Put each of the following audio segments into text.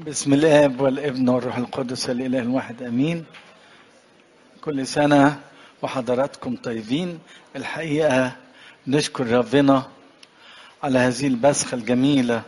بسم الاب والابن والروح القدس الاله الواحد امين كل سنه وحضراتكم طيبين الحقيقه نشكر ربنا على هذه البسخه الجميله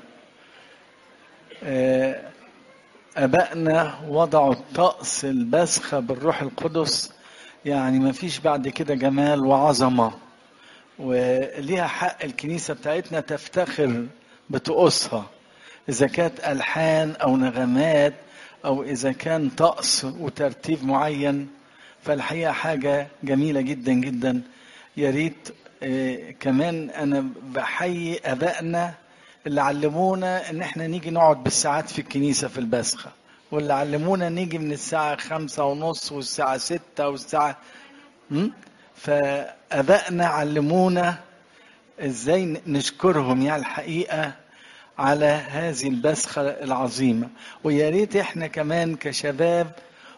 آه، ابائنا وضعوا طقس البسخه بالروح القدس يعني ما فيش بعد كده جمال وعظمه وليها حق الكنيسه بتاعتنا تفتخر بطقوسها إذا كانت ألحان أو نغمات أو إذا كان طقس وترتيب معين فالحقيقة حاجة جميلة جدا جدا يا ريت آه، كمان أنا بحيي أبائنا اللي علمونا إن إحنا نيجي نقعد بالساعات في الكنيسة في البسخة واللي علمونا نيجي من الساعة خمسة ونص والساعة ستة والساعة م? فأبائنا علمونا إزاي نشكرهم يعني الحقيقة على هذه البسخة العظيمة ويا ريت احنا كمان كشباب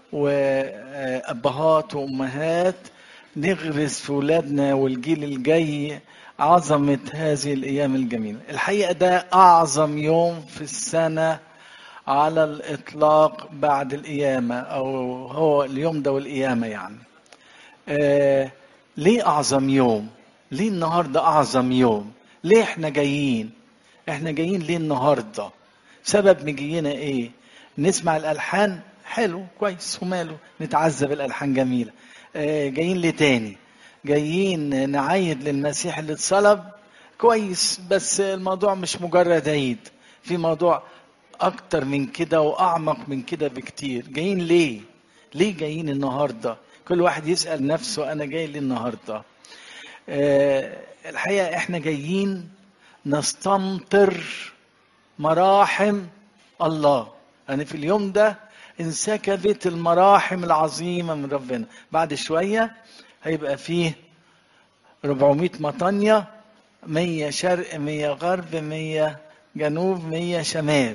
وأبهات وأمهات نغرس في ولادنا والجيل الجاي عظمة هذه الأيام الجميلة الحقيقة ده أعظم يوم في السنة على الإطلاق بعد القيامة أو هو اليوم ده والقيامة يعني آه ليه أعظم يوم ليه النهاردة أعظم يوم ليه احنا جايين احنا جايين ليه النهارده سبب مجينا ايه نسمع الالحان حلو كويس وماله نتعذب الالحان جميله آه جايين ليه تاني جايين نعيد للمسيح اللي اتصلب كويس بس الموضوع مش مجرد عيد في موضوع اكتر من كده واعمق من كده بكتير جايين ليه ليه جايين النهارده كل واحد يسال نفسه انا جاي ليه النهارده آه الحقيقه احنا جايين نستمطر مراحم الله يعني في اليوم ده انسكبت المراحم العظيمة من ربنا بعد شوية هيبقى فيه 400 مطانية 100 شرق 100 غرب 100 جنوب 100 شمال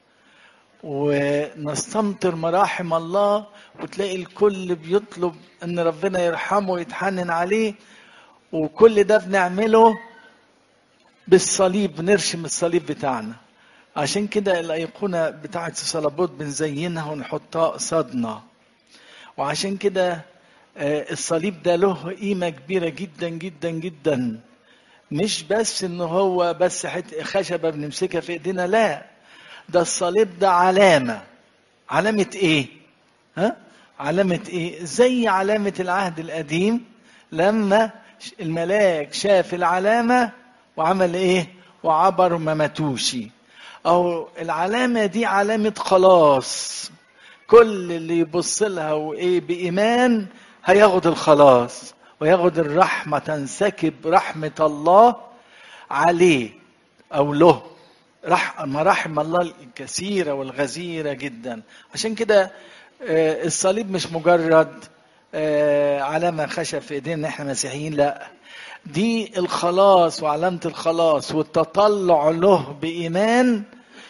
ونستمطر مراحم الله وتلاقي الكل بيطلب ان ربنا يرحمه ويتحنن عليه وكل ده بنعمله بالصليب بنرشم الصليب بتاعنا عشان كده الأيقونة بتاعة الصليبوت بنزينها ونحطها قصادنا وعشان كده الصليب ده له قيمة كبيرة جدا جدا جدا مش بس ان هو بس خشبة بنمسكها في ايدينا لا ده الصليب ده علامة علامة ايه ها علامة ايه زي علامة العهد القديم لما الملاك شاف العلامة وعمل ايه وعبر ما ماتوش او العلامه دي علامه خلاص كل اللي يبص لها وايه بايمان هياخد الخلاص وياخد الرحمه تنسكب رحمه الله عليه او له رح مراحم الله الكثيره والغزيره جدا عشان كده الصليب مش مجرد علامه خشب في ايدينا ان احنا مسيحيين لا دي الخلاص وعلامة الخلاص والتطلع له بإيمان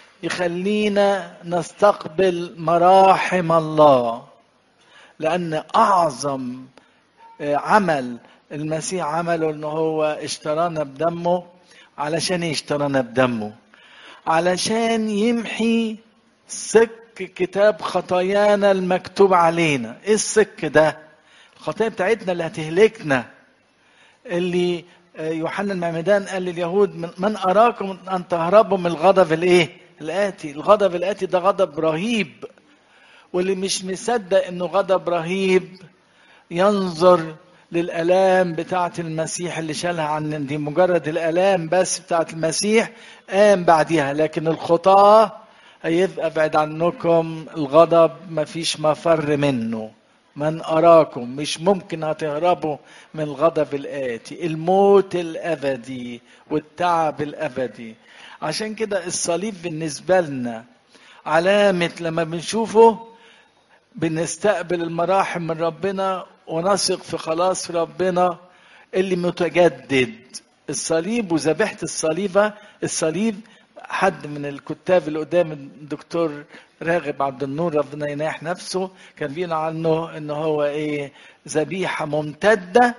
يخلينا نستقبل مراحم الله لأن أعظم عمل المسيح عمله إن هو اشترانا بدمه علشان يشترانا بدمه علشان يمحي سك كتاب خطايانا المكتوب علينا ايه السك ده الخطايا بتاعتنا اللي هتهلكنا اللي يوحنا المعمدان قال لليهود من اراكم ان تهربوا من الغضب الايه الاتي الغضب الاتي ده غضب رهيب واللي مش مصدق انه غضب رهيب ينظر للالام بتاعه المسيح اللي شالها عن دي مجرد الالام بس بتاعه المسيح قام بعديها لكن الخطاه هيبقى بعد عنكم الغضب مفيش مفر منه من أراكم مش ممكن هتهربوا من الغضب الآتي الموت الأبدي والتعب الأبدي عشان كده الصليب بالنسبة لنا علامة لما بنشوفه بنستقبل المراحم من ربنا ونثق في خلاص ربنا اللي متجدد الصليب وذبيحة الصليبة الصليب حد من الكتاب اللي قدام الدكتور راغب عبد النور ربنا يناح نفسه كان بيقول عنه ان هو ايه ذبيحه ممتده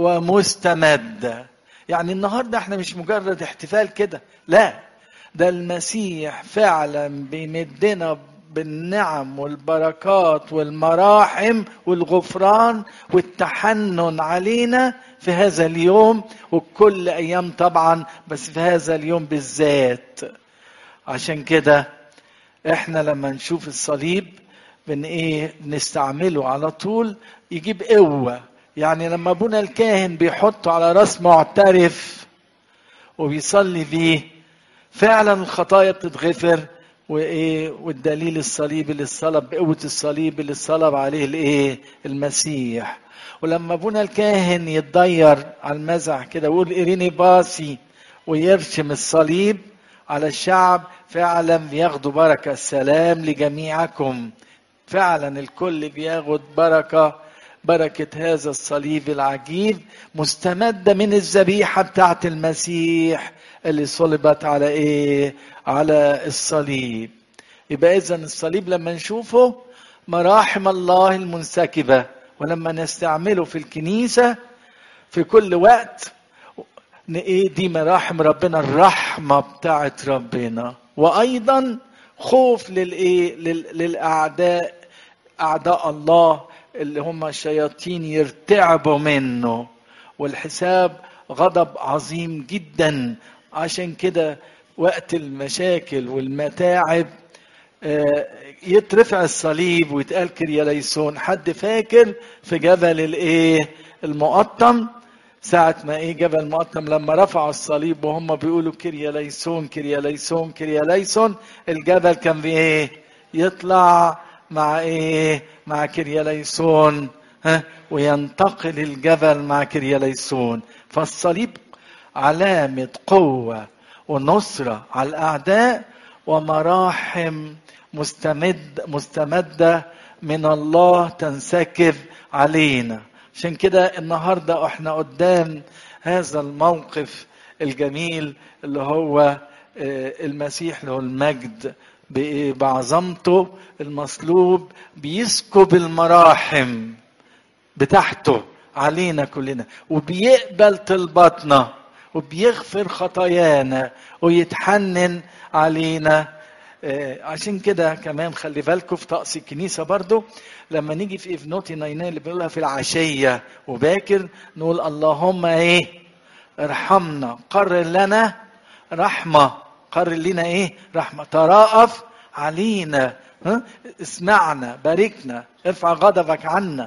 ومستمده يعني النهارده احنا مش مجرد احتفال كده لا ده المسيح فعلا بيمدنا بالنعم والبركات والمراحم والغفران والتحنن علينا في هذا اليوم وكل ايام طبعا بس في هذا اليوم بالذات عشان كده احنا لما نشوف الصليب بن ايه نستعمله على طول يجيب قوه يعني لما ابونا الكاهن بيحطه على راس معترف وبيصلي بيه فعلا الخطايا بتتغفر وايه والدليل الصليب اللي الصلب بقوه الصليب اللي الصلب عليه الايه المسيح ولما ابونا الكاهن يتضير على المزح كده ويقول اريني باسي ويرشم الصليب على الشعب فعلا بياخدوا بركه السلام لجميعكم فعلا الكل بياخد بركه بركة هذا الصليب العجيب مستمدة من الذبيحة بتاعت المسيح اللي صلبت على ايه؟ على الصليب. يبقى إذا الصليب لما نشوفه مراحم الله المنسكبة ولما نستعمله في الكنيسة في كل وقت ايه دي مراحم ربنا الرحمة بتاعت ربنا وأيضا خوف للايه؟ للأعداء أعداء الله اللي هم الشياطين يرتعبوا منه والحساب غضب عظيم جدا عشان كده وقت المشاكل والمتاعب يترفع الصليب ويتقال كرياليسون حد فاكر في جبل الايه المقطم ساعة ما ايه جبل المقطم لما رفعوا الصليب وهم بيقولوا كرياليسون كرياليسون كرياليسون الجبل كان بايه يطلع مع ايه مع كرياليسون ها وينتقل الجبل مع كرياليسون فالصليب علامة قوة ونصرة على الأعداء ومراحم مستمد مستمدة من الله تنسكب علينا عشان كده النهاردة احنا قدام هذا الموقف الجميل اللي هو المسيح له المجد بعظمته المصلوب بيسكب المراحم بتاعته علينا كلنا وبيقبل طلباتنا وبيغفر خطايانا ويتحنن علينا عشان كده كمان خلي بالكم في طقس الكنيسه برضو لما نيجي في افنوتي ناينان اللي بنقولها في العشيه وباكر نقول اللهم ايه ارحمنا قرر لنا رحمه قرر لنا ايه رحمه تراءف علينا ها؟ اسمعنا باركنا ارفع غضبك عنا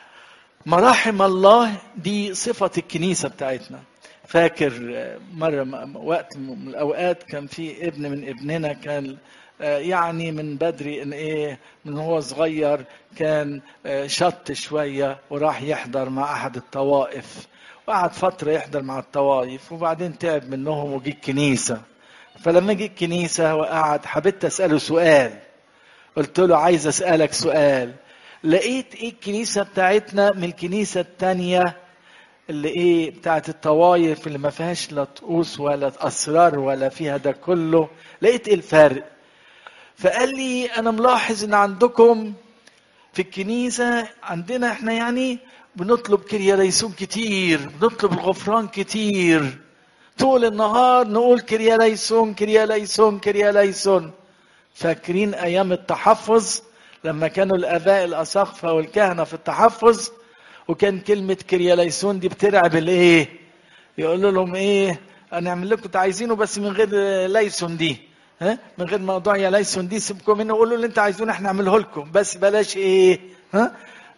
مراحم الله دي صفة الكنيسة بتاعتنا فاكر مرة وقت من الأوقات كان في ابن من ابننا كان يعني من بدري ان ايه من هو صغير كان شط شوية وراح يحضر مع أحد الطوائف وقعد فترة يحضر مع الطوائف وبعدين تعب منهم وجي الكنيسة فلما جه الكنيسة وقعد حبيت أسأله سؤال قلت له عايز أسألك سؤال لقيت ايه الكنيسة بتاعتنا من الكنيسة التانية اللي ايه بتاعت الطوايف اللي ما فيهاش لا طقوس ولا اسرار ولا فيها ده كله لقيت ايه الفرق فقال لي انا ملاحظ ان عندكم في الكنيسة عندنا احنا يعني بنطلب كرياليسون كتير بنطلب الغفران كتير طول النهار نقول كرياليسون كرياليسون كرياليسون فاكرين ايام التحفظ لما كانوا الاباء الاساقفه والكهنه في التحفظ وكان كلمه كرياليسون دي بترعب الايه يقول لهم ايه هنعمل لكم انتوا عايزينه بس من غير ليسون دي ها من غير موضوع يا ليسون دي سيبكم منه قولوا اللي انتوا عايزينه احنا نعمله لكم بس بلاش ايه ها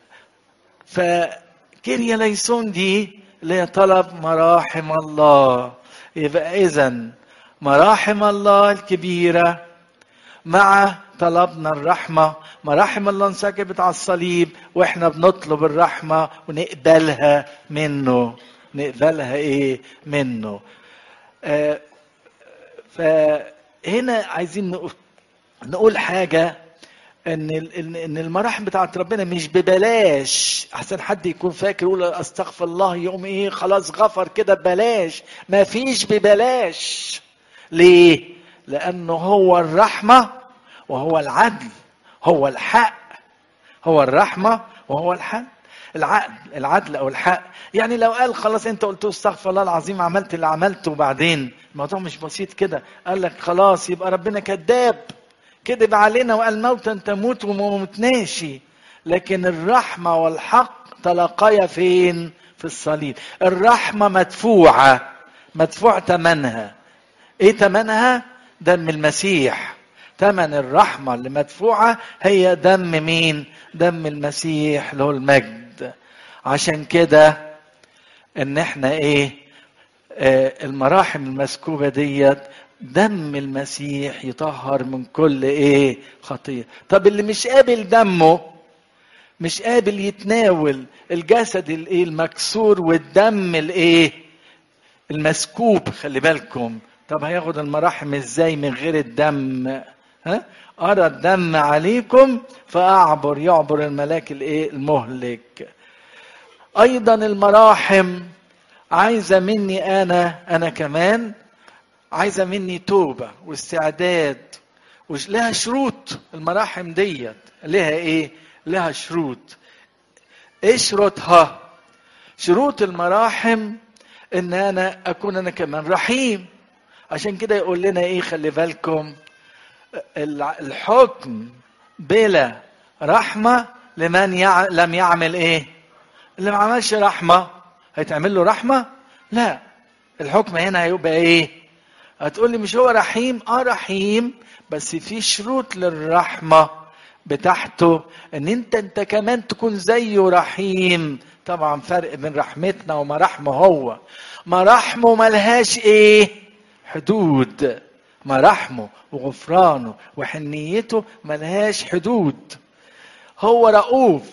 فكريا ليسون دي اللي هي طلب مراحم الله يبقى اذا مراحم الله الكبيره مع طلبنا الرحمة مراحم الله انسكبت على الصليب واحنا بنطلب الرحمة ونقبلها منه نقبلها ايه منه آه فهنا عايزين نقول, نقول حاجة ان ان المراحم بتاعت ربنا مش ببلاش احسن حد يكون فاكر يقول استغفر الله يقوم ايه خلاص غفر كده ببلاش ما فيش ببلاش ليه لانه هو الرحمه وهو العدل هو الحق هو الرحمه وهو الحق العقل العدل او الحق يعني لو قال خلاص انت قلت استغفر الله العظيم عملت اللي عملته وبعدين الموضوع مش بسيط كده قال لك خلاص يبقى ربنا كذاب كذب علينا وقال موتا تموت وما متناش لكن الرحمة والحق تلاقيا فين في الصليب الرحمة مدفوعة مدفوع ثمنها ايه ثمنها دم المسيح ثمن الرحمة اللي مدفوعة هي دم مين دم المسيح له المجد عشان كده ان احنا ايه آه المراحم المسكوبة ديت دم المسيح يطهر من كل ايه خطية طب اللي مش قابل دمه مش قابل يتناول الجسد الايه المكسور والدم الايه المسكوب خلي بالكم طب هياخد المراحم ازاي من غير الدم ها ارى الدم عليكم فاعبر يعبر الملاك الايه المهلك ايضا المراحم عايزه مني انا انا كمان عايزه مني توبه واستعداد ولها شروط المراحم ديت لها ايه لها شروط ايه شروطها شروط المراحم ان انا اكون انا كمان رحيم عشان كده يقول لنا ايه خلي بالكم الحكم بلا رحمة لمن يع... لم يعمل ايه اللي ما عملش رحمة هيتعمل له رحمة لا الحكم هنا هيبقى ايه هتقول لي مش هو رحيم اه رحيم بس في شروط للرحمة بتاعته ان انت انت كمان تكون زيه رحيم طبعا فرق بين رحمتنا ومراحمه هو مراحمه ملهاش ايه حدود مراحمه وغفرانه وحنيته ملهاش حدود هو رؤوف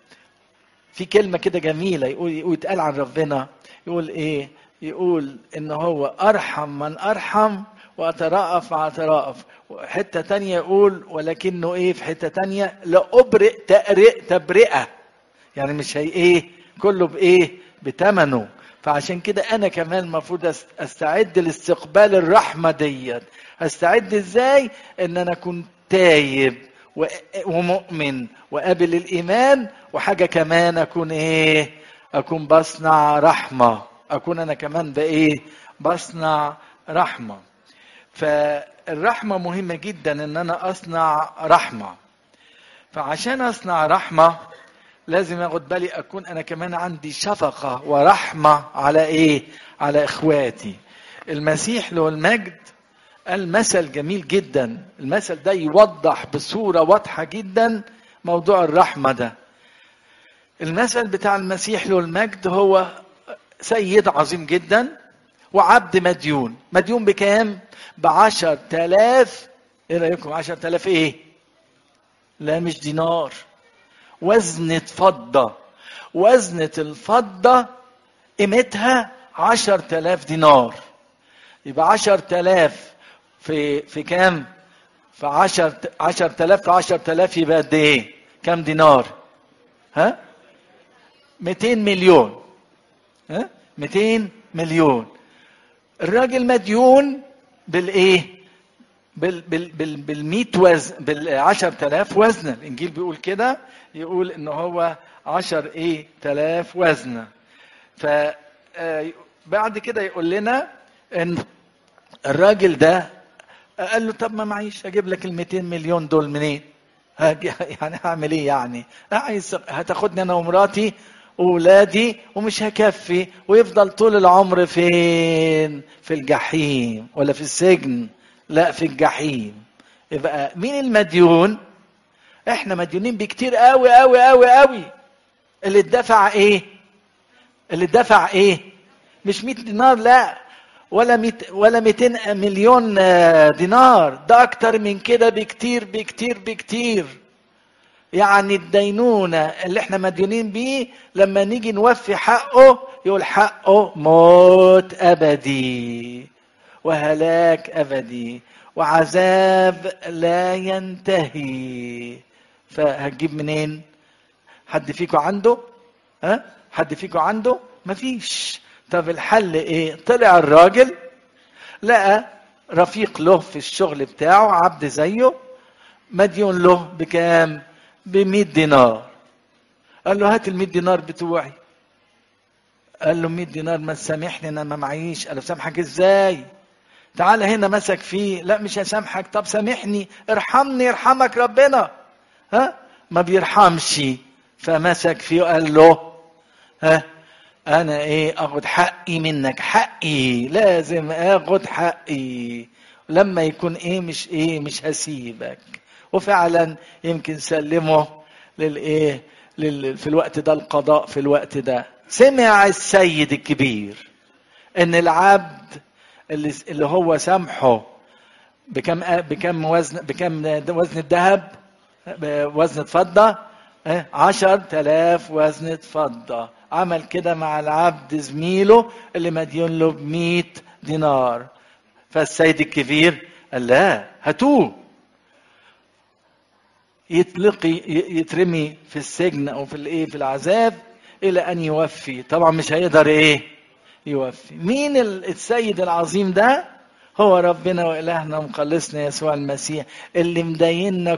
في كلمة كده جميلة يقول يتقال عن ربنا يقول ايه يقول ان هو ارحم من ارحم واترأف واترأف حتة تانية يقول ولكنه ايه في حتة تانية لأبرئ تأرئ تبرئة يعني مش هي ايه كله بايه بتمنه فعشان كده انا كمان المفروض استعد لاستقبال الرحمه ديت استعد ازاي ان انا اكون تايب ومؤمن وقابل الايمان وحاجه كمان اكون ايه اكون بصنع رحمه اكون انا كمان بايه بصنع رحمه فالرحمه مهمه جدا ان انا اصنع رحمه فعشان اصنع رحمه لازم اخد بالي اكون انا كمان عندي شفقه ورحمه على ايه على اخواتي المسيح له المجد قال مثل جميل جدا المثل ده يوضح بصوره واضحه جدا موضوع الرحمه ده المثل بتاع المسيح له المجد هو سيد عظيم جدا وعبد مديون مديون بكام بعشر تلاف ايه رايكم عشر تلاف ايه لا مش دينار وزنة فضة وزنة الفضة قيمتها عشر تلاف دينار يبقى عشر تلاف في في كام في عشر عشر تلاف في عشر تلاف يبقى قد ايه كام دينار ها 200 مليون ها 200 مليون الراجل مديون بالايه بال بال بال بالمية وزن بالعشر تلاف وزنة الإنجيل بيقول كده يقول إن هو عشر إيه تلاف وزنة ف بعد كده يقول لنا إن الراجل ده قال له طب ما معيش أجيب لك ال 200 مليون دول منين؟ يعني هعمل إيه يعني؟ عايز هتاخدني أنا ومراتي وولادي ومش هكفي ويفضل طول العمر فين؟ في الجحيم ولا في السجن لا في الجحيم يبقى مين المديون احنا مديونين بكتير قوي قوي قوي قوي اللي اتدفع ايه اللي اتدفع ايه مش 100 دينار لا ولا 100 ولا 200 مليون دينار ده اكتر من كده بكتير بكتير بكتير يعني الدينونة اللي احنا مديونين بيه لما نيجي نوفي حقه يقول حقه موت أبدي وهلاك أبدي وعذاب لا ينتهي فهتجيب منين حد فيكم عنده ها حد فيكم عنده مفيش طب الحل ايه طلع الراجل لقى رفيق له في الشغل بتاعه عبد زيه مديون له بكام ب 100 دينار قال له هات ال 100 دينار بتوعي قال له 100 دينار ما تسامحني انا ما معيش قال له سامحك ازاي تعالى هنا مسك فيه لا مش هسامحك طب سامحني ارحمني يرحمك ربنا ها ما بيرحمش فمسك فيه وقال له ها انا ايه اخد حقي منك حقي لازم اخد حقي لما يكون ايه مش ايه مش هسيبك وفعلا يمكن سلمه للايه لل... في الوقت ده القضاء في الوقت ده سمع السيد الكبير ان العبد اللي اللي هو سامحه بكم بكم وزن بكم وزن الذهب وزن فضة عشر تلاف وزنة فضة عمل كده مع العبد زميله اللي مديون له بمئة دينار فالسيد الكبير قال لا هاتوه يتلقي يترمي في السجن او في الايه في العذاب الى ان يوفي طبعا مش هيقدر ايه يوفي مين السيد العظيم ده هو ربنا والهنا ومخلصنا يسوع المسيح اللي مديننا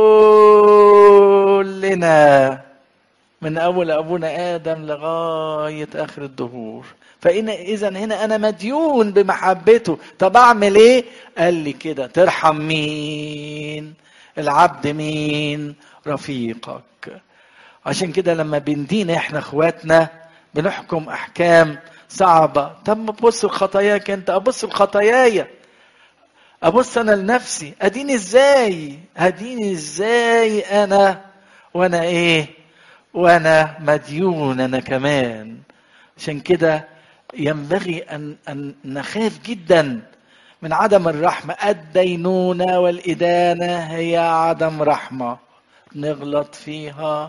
كلنا من اول ابونا ادم لغايه اخر الدهور فإن إذا هنا أنا مديون بمحبته طب أعمل إيه؟ قال لي كده ترحم مين؟ العبد مين؟ رفيقك عشان كده لما بندين إحنا إخواتنا بنحكم أحكام صعبة طب بص لخطاياك أنت أبص لخطاياي أبص أنا لنفسي أديني إزاي؟ أديني إزاي أنا وأنا إيه؟ وأنا مديون أنا كمان عشان كده ينبغي أن, أن نخاف جدا من عدم الرحمة الدينونة والإدانة هي عدم رحمة نغلط فيها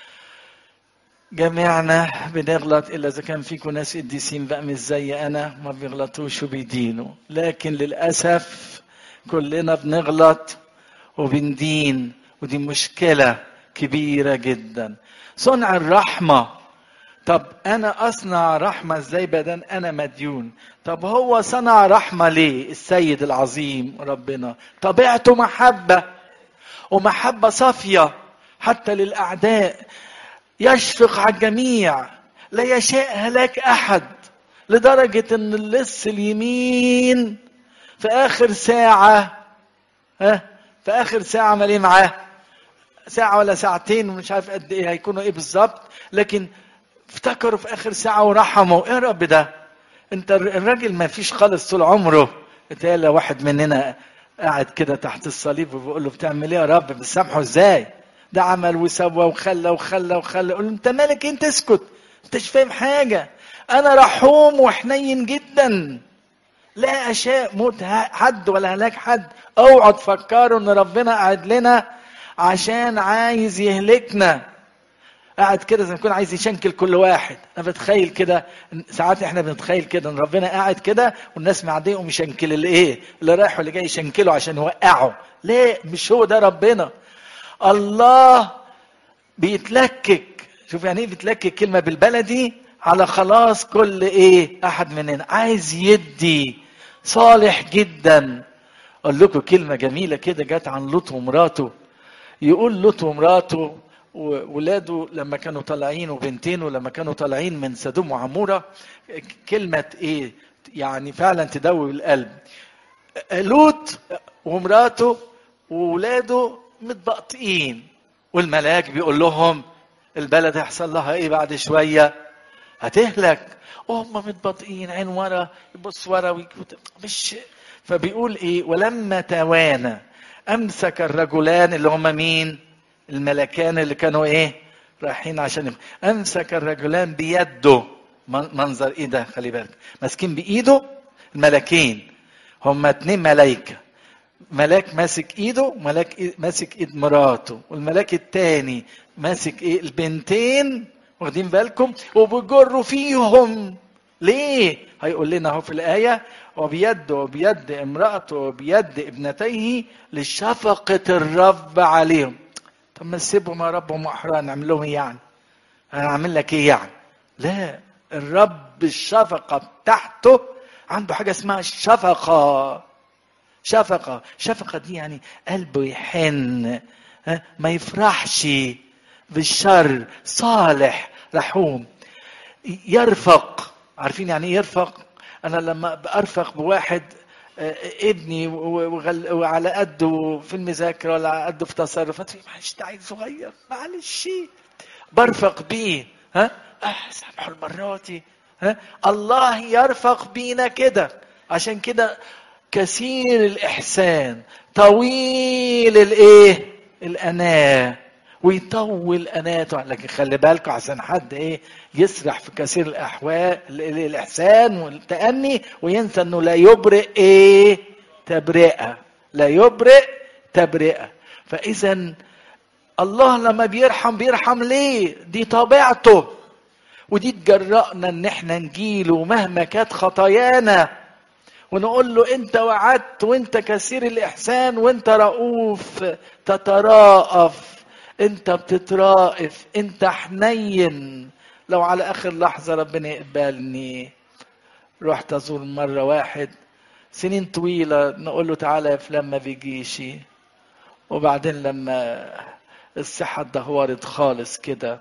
جميعنا بنغلط إلا إذا كان فيكم ناس قديسين بقى مش زي أنا ما بيغلطوش وبيدينوا لكن للأسف كلنا بنغلط وبندين ودي مشكلة كبيرة جدا صنع الرحمة طب انا اصنع رحمه ازاي بدل انا مديون طب هو صنع رحمه ليه السيد العظيم ربنا طبيعته محبه ومحبه صافيه حتى للاعداء يشفق على الجميع لا يشاء هلاك احد لدرجه ان اللص اليمين في اخر ساعه ها في اخر ساعه عمل ايه معاه ساعه ولا ساعتين ومش عارف قد ايه هيكونوا ايه بالظبط لكن افتكروا في اخر ساعه ورحموا ايه يا رب ده انت الراجل ما فيش خالص طول عمره اتقال واحد مننا قاعد كده تحت الصليب وبيقول له بتعمل ايه يا رب بتسامحه ازاي ده عمل وسوى وخلى وخلى وخلى يقول له انت مالك انت اسكت انت مش فاهم حاجه انا رحوم وحنين جدا لا اشاء موت حد ولا هلاك حد اوعوا تفكروا ان ربنا قاعد لنا عشان عايز يهلكنا قاعد كده زي ما يكون عايز يشنكل كل واحد انا بتخيل كده ساعات احنا بنتخيل كده ان ربنا قاعد كده والناس معديه ومشنكل الايه اللي رايح واللي جاي يشنكله عشان يوقعه ليه مش هو ده ربنا الله بيتلكك شوف يعني ايه بيتلكك كلمه بالبلدي على خلاص كل ايه احد مننا عايز يدي صالح جدا اقول لكم كلمه جميله كده جت عن لوط ومراته يقول لوط ومراته وولاده لما كانوا طالعين وبنتينه لما كانوا طالعين من سدوم وعموره كلمه ايه يعني فعلا تدوي القلب لوط ومراته وولاده متبقطئين والملاك بيقول لهم البلد هيحصل لها ايه بعد شويه هتهلك هم متبطئين عين ورا يبص ورا مش فبيقول ايه ولما توانى امسك الرجلان اللي هم مين الملكان اللي كانوا ايه رايحين عشان امسك الرجلان بيده منظر ايه ده خلي بالك ماسكين بايده الملكين هم اتنين ملايكه ملاك ماسك ايده وملاك ماسك ايد مراته والملاك التاني ماسك ايه البنتين واخدين بالكم وبيجروا فيهم ليه هيقول لنا اهو في الايه وبيد وبيد امراته وبيد ابنتيه لشفقه الرب عليهم طب ما تسيبهم يا رب هم احرار نعمل لهم ايه يعني؟ انا اعمل لك ايه يعني؟ لا الرب الشفقه بتاعته عنده حاجه اسمها الشفقه شفقه شفقه دي يعني قلبه يحن ما يفرحش بالشر صالح رحوم يرفق عارفين يعني ايه يرفق انا لما ارفق بواحد آه، ابني و- وغل- وعلى قده في المذاكره ولا على قده في تصرفات معلش ده عيل صغير معلش برفق بيه ها اه سامحوا المره دي ها الله يرفق بينا كده عشان كده كثير الاحسان طويل الايه الاناه ويطول اناته لكن خلي بالكم عشان حد ايه يسرح في كثير الاحوال ال- ال- الاحسان والتاني وينسى انه لا يبرئ ايه تبرئه لا يبرئ تبرئه فاذا الله لما بيرحم بيرحم ليه دي طبيعته ودي تجرأنا ان احنا نجيله مهما كانت خطايانا ونقول له انت وعدت وانت كثير الاحسان وانت رؤوف تتراءف انت بتترائف انت حنين لو على اخر لحظه ربنا يقبلني رحت ازور مره واحد سنين طويله نقول له تعالى يا فلان ما بيجيش وبعدين لما الصحه اتدهورت خالص كده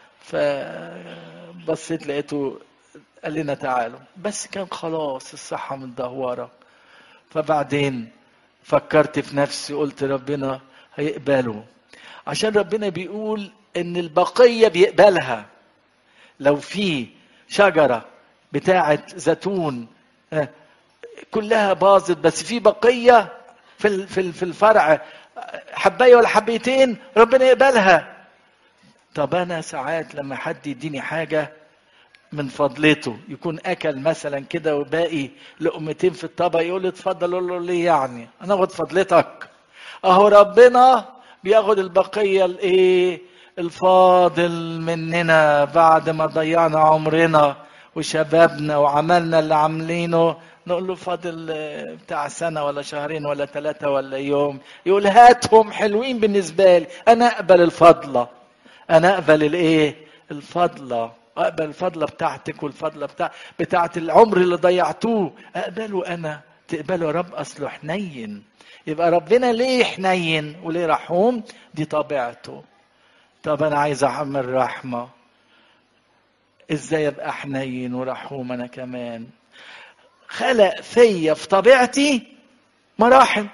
فبصيت لقيته قال لنا تعالوا بس كان خلاص الصحة متدهورة فبعدين فكرت في نفسي قلت ربنا هيقبله عشان ربنا بيقول ان البقية بيقبلها لو في شجرة بتاعة زيتون آه، كلها باظت بس في بقية في ال- في ال- في الفرع آه، حباية ولا حبيتين ربنا يقبلها طب انا ساعات لما حد يديني حاجه من فضلته يكون اكل مثلا كده وباقي لقمتين في الطبق يقول لي اتفضل اقول له ليه يعني انا اخد فضلتك اهو ربنا بياخد البقيه الايه الفاضل مننا بعد ما ضيعنا عمرنا وشبابنا وعملنا اللي عاملينه نقول له فاضل آه، بتاع سنه ولا شهرين ولا ثلاثه ولا يوم يقول هاتهم حلوين بالنسبه لي انا اقبل الفضله انا اقبل الايه الفضله اقبل الفضله بتاعتك والفضله بتاع بتاعت العمر اللي ضيعتوه اقبله انا تقبله يا رب اصله حنين يبقى ربنا ليه حنين وليه رحوم دي طبيعته طب انا عايز اعمل رحمه ازاي ابقى حنين ورحوم انا كمان خلق فيا في طبيعتي مراحم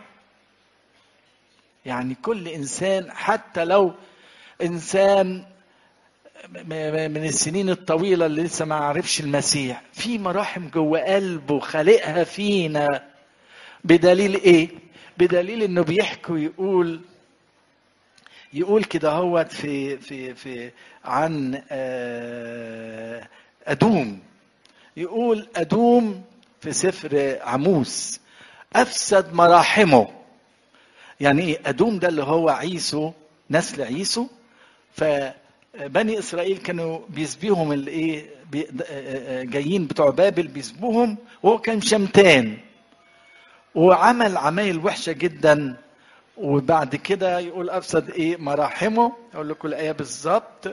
يعني كل انسان حتى لو انسان م- م- من السنين الطويله اللي لسه ما عرفش المسيح في مراحم جوه قلبه خالقها فينا بدليل ايه بدليل انه بيحكي ويقول يقول كده هو في في في عن آه، ادوم يقول ادوم في سفر عموس افسد مراحمه يعني ايه ادوم ده اللي هو عيسو نسل عيسو فبني اسرائيل كانوا بيسبيهم الايه بي- آه، آه، جايين بتوع بابل بيسبوهم وهو كان شمتان وعمل عمايل وحشه جدا وبعد كده يقول افسد ايه مراحمه اقول لكم الايه بالظبط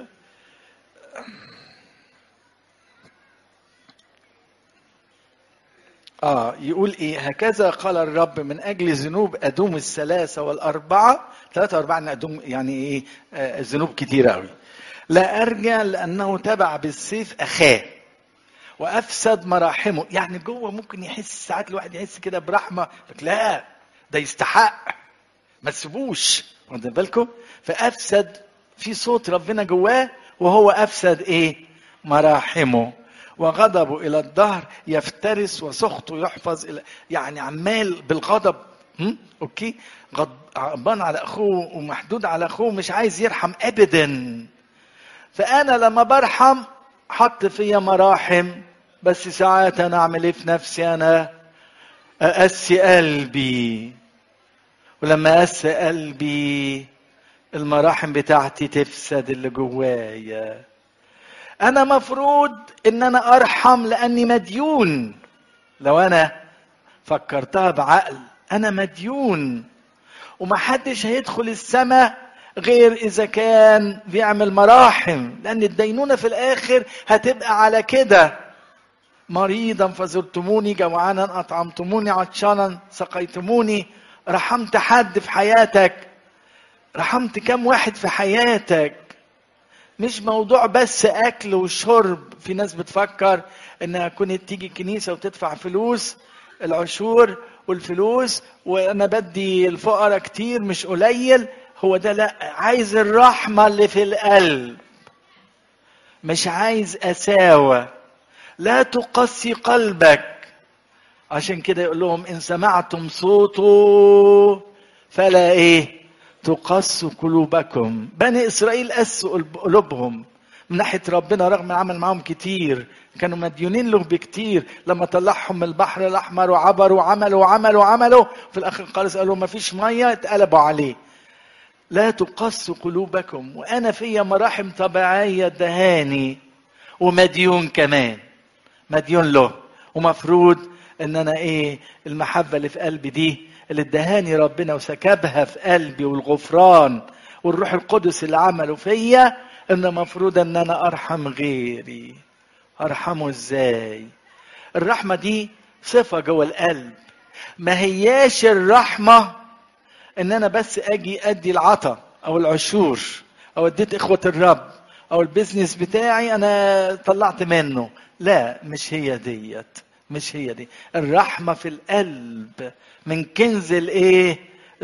اه يقول ايه هكذا قال الرب من اجل ذنوب ادوم الثلاثه والاربعه ثلاثه واربعه يعني ادوم يعني ايه آه ذنوب كتيره قوي لا ارجع لانه تبع بالسيف اخاه وافسد مراحمه يعني جوه ممكن يحس ساعات الواحد يحس كده برحمه لك لا ده يستحق ما تسيبوش واخدين بالكم فافسد في صوت ربنا جواه وهو افسد ايه مراحمه وغضبه الى الدهر يفترس وسخطه يحفظ الى يعني عمال بالغضب هم؟ اوكي غضبان على اخوه ومحدود على اخوه مش عايز يرحم ابدا فانا لما برحم حط فيا مراحم بس ساعات انا اعمل ايه في نفسي انا اقسي قلبي ولما اقسي قلبي المراحم بتاعتي تفسد اللي جوايا انا مفروض ان انا ارحم لاني مديون لو انا فكرتها بعقل انا مديون ومحدش هيدخل السماء غير اذا كان بيعمل مراحم لان الدينونه في الاخر هتبقى على كده مريضا فزرتموني جوعانا اطعمتموني عطشانا سقيتموني رحمت حد في حياتك رحمت كم واحد في حياتك مش موضوع بس اكل وشرب في ناس بتفكر انها كنت تيجي كنيسه وتدفع فلوس العشور والفلوس وانا بدي الفقراء كتير مش قليل هو ده لا عايز الرحمه اللي في القلب مش عايز قساوه لا تقسي قلبك عشان كده يقول لهم ان سمعتم صوته فلا ايه تقسوا قلوبكم بني اسرائيل قسوا قلوبهم من ناحيه ربنا رغم عمل معاهم كتير كانوا مديونين له بكتير لما طلعهم من البحر الاحمر وعبروا وعملوا وعملوا وعملوا في الاخر خالص قالوا ما فيش ميه اتقلبوا عليه لا تقسوا قلوبكم وانا فيا مراحم طبيعيه دهاني ومديون كمان مديون له ومفروض ان انا ايه المحبه اللي في قلبي دي اللي ادهاني ربنا وسكبها في قلبي والغفران والروح القدس اللي عمله فيا ان مفروض ان انا ارحم غيري ارحمه ازاي الرحمه دي صفه جوه القلب ما هياش الرحمه ان انا بس اجي ادي العطا او العشور او اديت اخوه الرب او البيزنس بتاعي انا طلعت منه لا مش هي ديت مش هي دي الرحمه في القلب من كنز الايه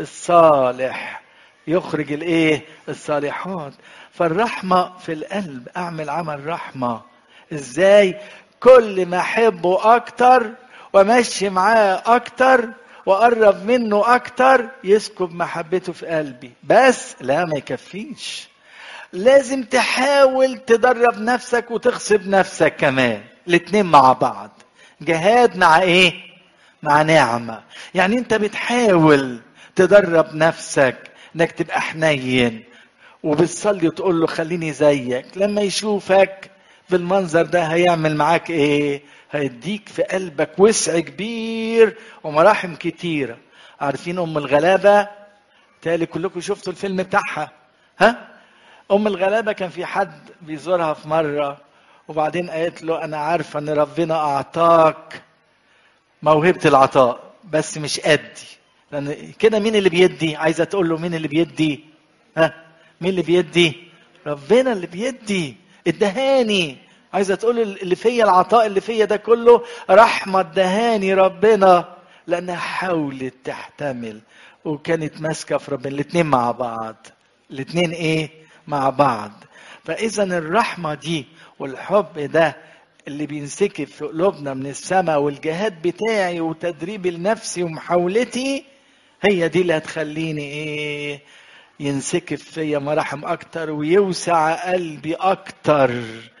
الصالح يخرج الايه الصالحات فالرحمه في القلب اعمل عمل رحمه ازاي كل ما احبه اكتر وامشي معاه اكتر واقرب منه اكتر يسكب محبته في قلبي بس لا ما يكفيش لازم تحاول تدرب نفسك وتغصب نفسك كمان الاتنين مع بعض جهاد مع ايه مع نعمة يعني انت بتحاول تدرب نفسك انك تبقى حنين وبتصلي وتقول له خليني زيك لما يشوفك بالمنظر ده هيعمل معاك ايه هيديك في قلبك وسع كبير ومراحم كتيرة عارفين ام الغلابة تالي كلكم شفتوا الفيلم بتاعها ها ام الغلابة كان في حد بيزورها في مرة وبعدين قالت له انا عارفة ان ربنا اعطاك موهبة العطاء بس مش قدي لان كده مين اللي بيدي عايزة تقول له مين اللي بيدي ها مين اللي بيدي ربنا اللي بيدي ادهاني عايزه تقول اللي فيا العطاء اللي فيا ده كله رحمه ادهاني ربنا لانها حاولت تحتمل وكانت ماسكه في ربنا الاثنين مع بعض الاثنين ايه مع بعض فاذا الرحمه دي والحب ده اللي بينسكب في قلوبنا من السماء والجهاد بتاعي وتدريبي لنفسي ومحاولتي هي دي اللي هتخليني ايه ينسكب فيا مراحم اكتر ويوسع قلبي اكتر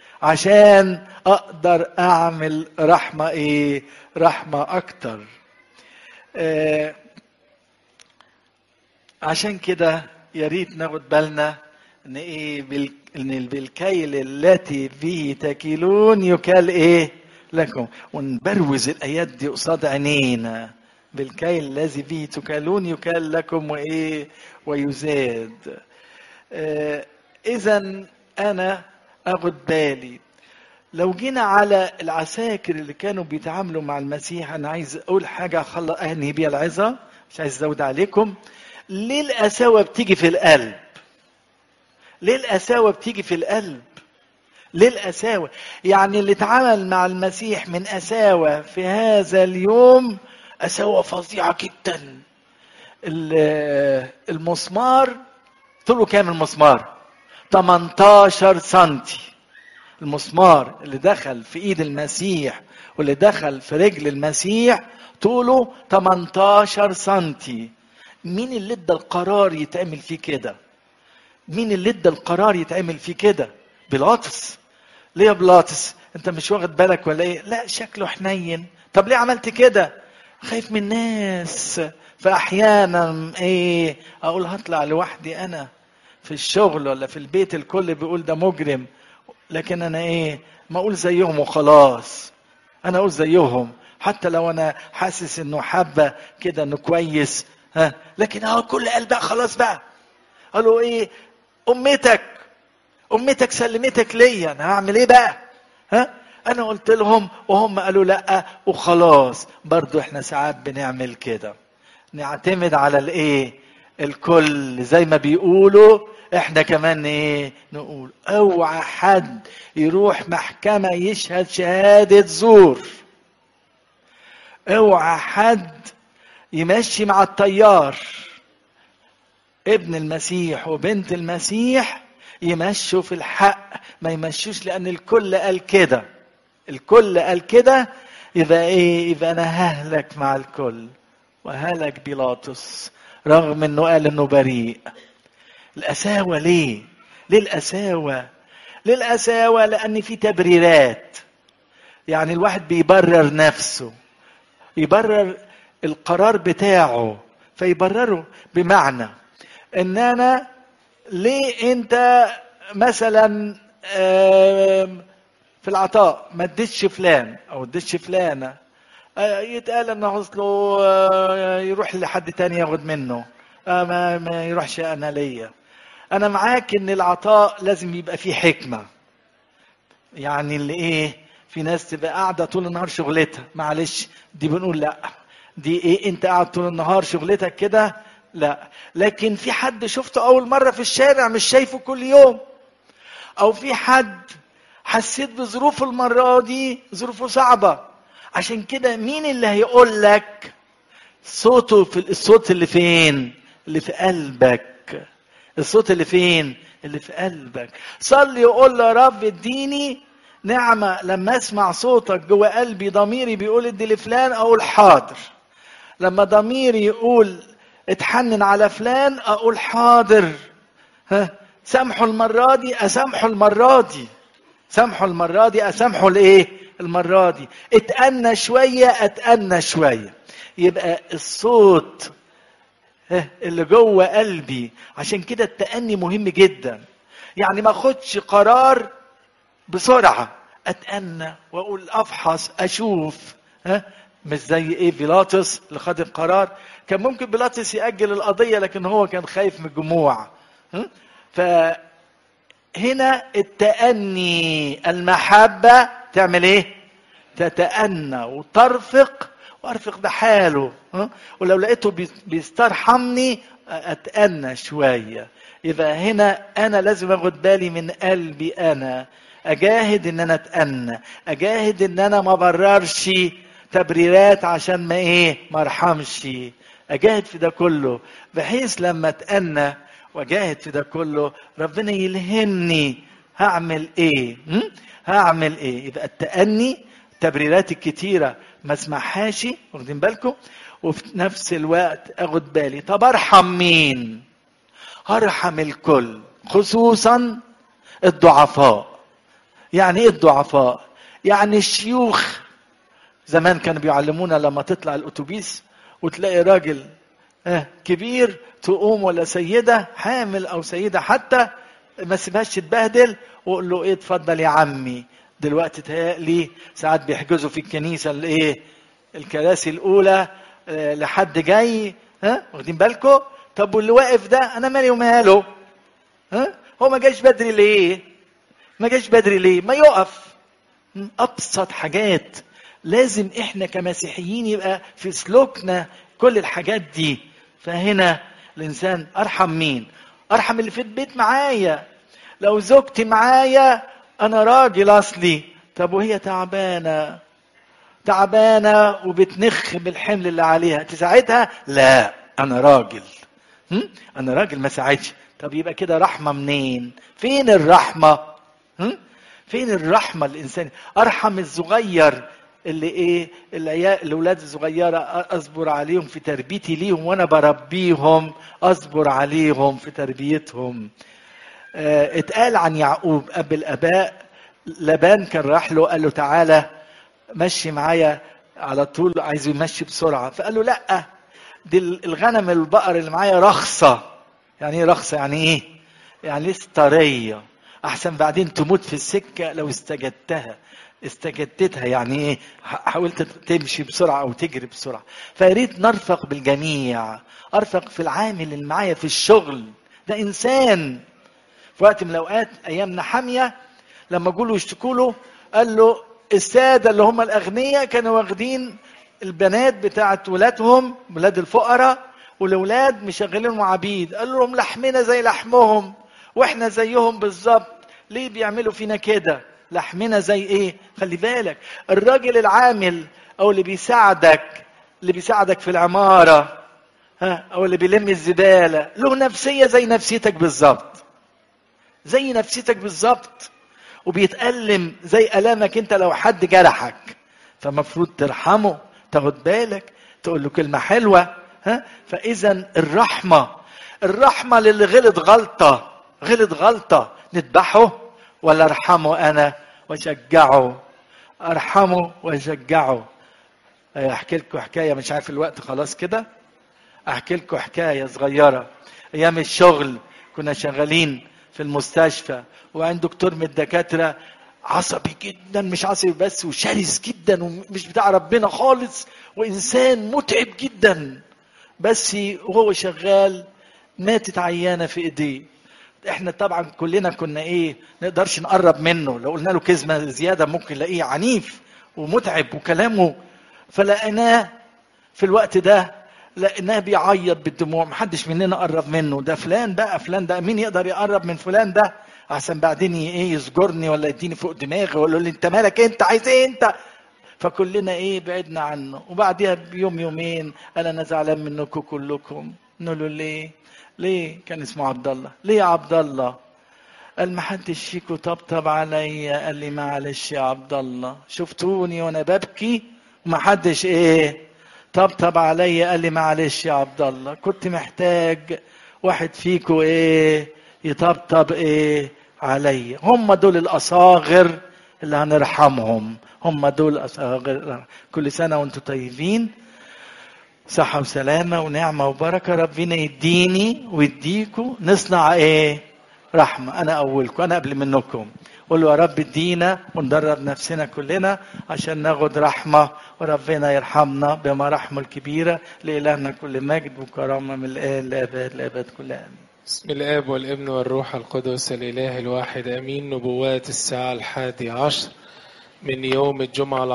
عشان اقدر اعمل رحمه ايه رحمه اكتر آه عشان كده يا ريت ناخد بالنا ان ايه بال... ان بالكيل التي به تكيلون يكال ايه لكم ونبروز الايات دي قصاد عينينا بالكيل الذي به تكالون يكال لكم وايه ويزاد آه اذا انا اخد بالي لو جينا على العساكر اللي كانوا بيتعاملوا مع المسيح انا عايز اقول حاجه اخلص انهي بيها العظه مش عايز ازود عليكم ليه القساوه بتيجي في القلب ليه القساوه بتيجي في القلب ليه القساوه يعني اللي اتعامل مع المسيح من قساوه في هذا اليوم قساوه فظيعه جدا المسمار طوله كام المسمار 18 سنتي المسمار اللي دخل في ايد المسيح واللي دخل في رجل المسيح طوله 18 سنتي مين اللي ادى القرار يتعمل فيه كده مين اللي ادى القرار يتعمل فيه كده بيلاطس ليه يا بيلاطس انت مش واخد بالك ولا ايه لا شكله حنين طب ليه عملت كده خايف من الناس فاحيانا ايه اقول هطلع لوحدي انا في الشغل ولا في البيت الكل بيقول ده مجرم لكن انا ايه ما اقول زيهم وخلاص انا اقول زيهم حتى لو انا حاسس انه حبه كده انه كويس ها لكن اهو كل قلب بقى خلاص بقى قالوا ايه امتك امتك سلمتك ليا انا هعمل ايه بقى ها انا قلت لهم وهم قالوا لا وخلاص برضو احنا ساعات بنعمل كده نعتمد على الايه الكل زي ما بيقولوا احنا كمان ايه نقول اوعى حد يروح محكمة يشهد شهادة زور اوعى حد يمشي مع التيار ابن المسيح وبنت المسيح يمشوا في الحق ما يمشوش لان الكل قال كده الكل قال كده يبقى ايه يبقى انا ههلك مع الكل وهلك بيلاطس رغم انه قال انه بريء القساوة ليه ليه القساوة ليه القساوة لان في تبريرات يعني الواحد بيبرر نفسه يبرر القرار بتاعه فيبرره بمعنى ان انا ليه انت مثلا في العطاء ما اديتش فلان او اديتش فلانه يتقال انه اصله يروح لحد تاني ياخد منه ما, ما يروحش انا ليا انا معاك ان العطاء لازم يبقى فيه حكمه يعني اللي ايه في ناس تبقى قاعده طول النهار شغلتها معلش دي بنقول لا دي ايه انت قاعد طول النهار شغلتك كده لا لكن في حد شفته اول مره في الشارع مش شايفه كل يوم او في حد حسيت بظروفه المره دي ظروفه صعبه عشان كده مين اللي هيقول لك صوته في الصوت اللي فين اللي في قلبك الصوت اللي فين اللي في قلبك صلي وقول له يا رب اديني نعمة لما اسمع صوتك جوه قلبي ضميري بيقول ادي لفلان اقول حاضر لما ضميري يقول اتحنن على فلان اقول حاضر ها سامحه المرة دي اسامحه المرة دي سامحه المرة دي اسامحه الايه المرة دي اتأنى شوية اتأنى شوية يبقى الصوت اللي جوه قلبي عشان كده التأني مهم جدا يعني ما اخدش قرار بسرعة اتأنى واقول افحص اشوف ها مش زي ايه بيلاطس اللي خد القرار كان ممكن بيلاطس يأجل القضية لكن هو كان خايف من الجموع فهنا التأني المحبة تعمل ايه تتأنى وترفق وارفق بحاله ولو لقيته بيسترحمني اتأنى شوية يبقى هنا انا لازم اخد بالي من قلبي انا اجاهد ان انا اتأنى اجاهد ان انا ما بررش تبريرات عشان ما ايه ما ارحمش اجاهد في ده كله بحيث لما اتأنى واجاهد في ده كله ربنا يلهمني هعمل ايه م? هعمل ايه يبقى التأني التبريرات الكتيرة ما اسمعهاش واخدين بالكم وفي نفس الوقت اخد بالي طب ارحم مين ارحم الكل خصوصا الضعفاء يعني ايه الضعفاء يعني الشيوخ زمان كانوا بيعلمونا لما تطلع الاتوبيس وتلاقي راجل اه كبير تقوم ولا سيده حامل او سيده حتى ما سيبهاش تتبهدل وقول له ايه اتفضل يا عمي دلوقتي تهيألي ساعات بيحجزوا في الكنيسه الايه الكراسي الاولى اه لحد جاي ها واخدين بالكم طب واللي واقف ده انا مالي وماله ها هو ما جاش بدري ليه ما جاش بدري ليه ما يقف ابسط حاجات لازم احنا كمسيحيين يبقى في سلوكنا كل الحاجات دي فهنا الانسان ارحم مين ارحم اللي في البيت معايا لو زوجتي معايا انا راجل اصلي طب وهي تعبانه تعبانه وبتنخ بالحمل اللي عليها تساعدها لا انا راجل هم؟ انا راجل ما ساعدش طب يبقى كده رحمه منين فين الرحمه هم؟ فين الرحمه الانسان ارحم الصغير اللي ايه العيال الاولاد الصغيره اصبر عليهم في تربيتي ليهم وانا بربيهم اصبر عليهم في تربيتهم اه اتقال عن يعقوب اب الاباء لبان كان راح له قال له تعالى مشي معايا على طول عايز يمشي بسرعه فقال له لا دي الغنم البقر اللي معايا رخصه يعني ايه رخصه يعني ايه يعني لسه طريه احسن بعدين تموت في السكه لو استجدتها استجدتها يعني ايه حاولت تمشي بسرعه او تجري بسرعه فياريت نرفق بالجميع ارفق في العامل اللي معايا في الشغل ده انسان في وقت من الاوقات ايامنا حاميه لما جولوا يشتكوا له قال له الساده اللي هم الاغنياء كانوا واخدين البنات بتاعت ولادهم ولاد الفقراء والاولاد مشغلينهم عبيد قال لهم لحمنا زي لحمهم واحنا زيهم بالظبط ليه بيعملوا فينا كده لحمنا زي ايه خلي بالك الراجل العامل او اللي بيساعدك اللي بيساعدك في العمارة ها أو اللي بيلم الزبالة له نفسية زي نفسيتك بالظبط زي نفسيتك بالظبط وبيتألم زي ألامك أنت لو حد جرحك فمفروض ترحمه تاخد بالك تقول له كلمة حلوة ها فإذا الرحمة الرحمة للي غلط غلطة غلط غلطة نذبحه ولا ارحمه أنا واشجعه ارحمه واشجعه احكي لكم حكايه مش عارف الوقت خلاص كده احكي لكم حكايه صغيره ايام الشغل كنا شغالين في المستشفى وعند دكتور من الدكاتره عصبي جدا مش عصبي بس وشرس جدا ومش بتاع ربنا خالص وانسان متعب جدا بس وهو شغال ماتت عيانه في ايديه احنا طبعا كلنا كنا ايه نقدرش نقرب منه لو قلنا له كلمه زياده ممكن نلاقيه عنيف ومتعب وكلامه فلقيناه في الوقت ده لقيناه بيعيط بالدموع محدش مننا قرب منه ده فلان بقى فلان ده مين يقدر يقرب من فلان ده احسن بعدين ايه يسجرني ولا يديني فوق دماغي ولا يقول لي انت مالك انت عايز ايه انت فكلنا ايه بعدنا عنه وبعديها بيوم يومين قال انا زعلان منكم كلكم نقول له ليه ليه كان اسمه عبد الله ليه يا عبد الله قال ما حدش فيكم طبطب عليا قال لي معلش يا عبد الله شفتوني وانا ببكي وما حدش ايه طبطب عليا قال لي معلش يا عبد الله كنت محتاج واحد فيكم ايه يطبطب ايه عليا هم دول الاصاغر اللي هنرحمهم هم دول اصاغر كل سنه وانتم طيبين صحة وسلامة ونعمة وبركة ربنا يديني ويديكم نصنع ايه رحمة أنا أولكم أنا قبل منكم قولوا يا رب ادينا وندرب نفسنا كلنا عشان ناخد رحمة وربنا يرحمنا بمراحمه الكبيرة لإلهنا كل مجد وكرامة من الآن لأبد لأبد كل آمين بسم الآب والابن والروح القدس الإله الواحد آمين نبوات الساعة الحادية عشر من يوم الجمعة